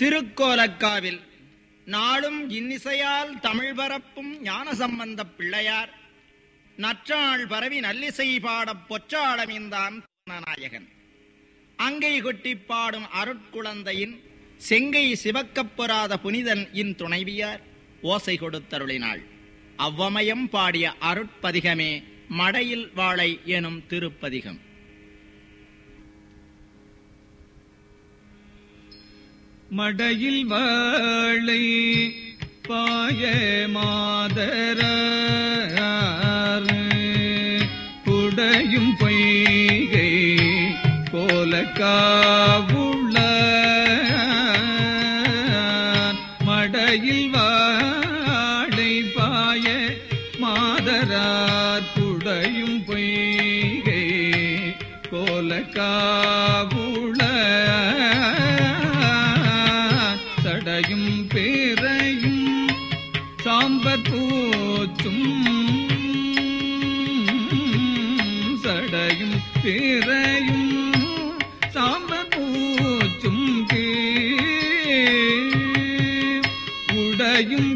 திருக்கோலக்காவில் நாளும் இன்னிசையால் தமிழ் பரப்பும் ஞானசம்பந்தப் பிள்ளையார் நற்றாள் பரவி நல்லிசை பாடப் பொற்றாளமிந்தான் நாயகன் அங்கை கொட்டி பாடும் அருட்குழந்தையின் செங்கை சிவக்கப் பொறாத புனிதன் இன் துணைவியார் ஓசை கொடுத்தருளினாள் அவ்வமயம் பாடிய அருட்பதிகமே மடையில் வாழை எனும் திருப்பதிகம் மடையில் வாழை பாய மாதர புடையும் பொய்கை கோல காவுள்ள மடையில் வாழை பாய மாதரார் புடையும் பொய்கை கோல காவுள்ள சடையும் பேரையும் சாம்பற் பூச்சும் சடையும் பேரையும் சாம்பற் பூச்சும் கீழ் உடையும்